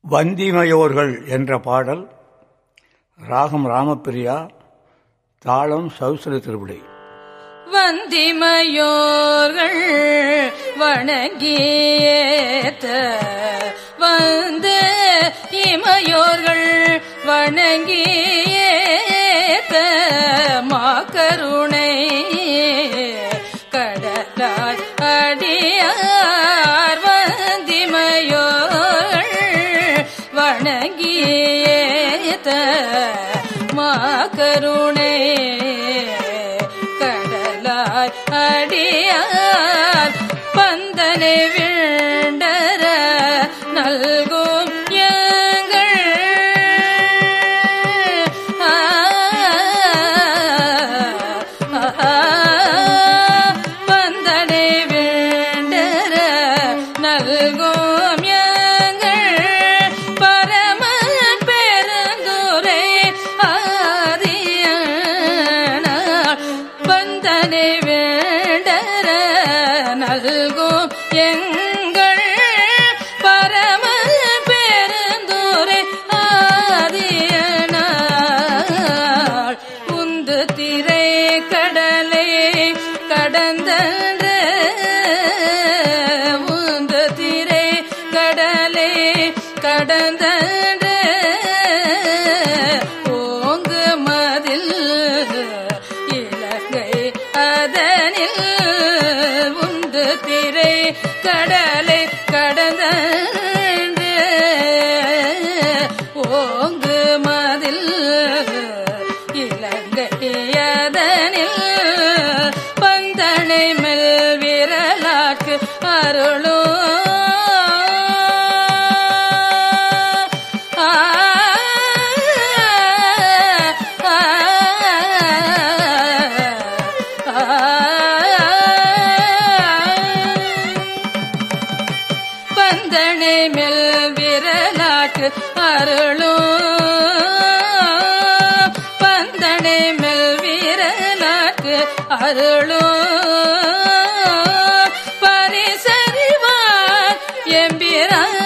வந்திமையோர்கள் என்ற பாடல் ராகம் ராமப்பிரியா தாளம் சௌசர திருவிடை வந்திமையோர்கள் வணங்கியேத்த வந்து இமையோர்கள் வணங்கியேத்த மாக்கருணை கடலாய் அடியார் வந்திமையோர்கள் வணங்கியேத்த மாக்கருணை கடலாய் அடியார் பந்தனை விண்டர நல்கும் எங்கள் ஆ, ஆ, பந்தனை விண்டர நல்கும் எங்கள் பரம பெருந்துரை ஆதியனார் பந்தனை வேண்டர நல்கும் எங்கள் பரம பெருந்துரை ஆதியனார் உந்து திரை கடலை கடந்த உந்து திரை கடலை கடந்த ஓங்கு மதில் இலங்கை அதனில் உந்து திரை கடலை கடந்த ஓங்கு மதில் இலங்கை அதனில் பந்தனை மெல் விரலாக்கு அருளும் ஆ, ஆ, ஆ. பந்தனை மெல் விரலாற்று அருளும் பந்தனை மெல் விரலாற்று அருளும் பரிசறிவார் எம்பிரான்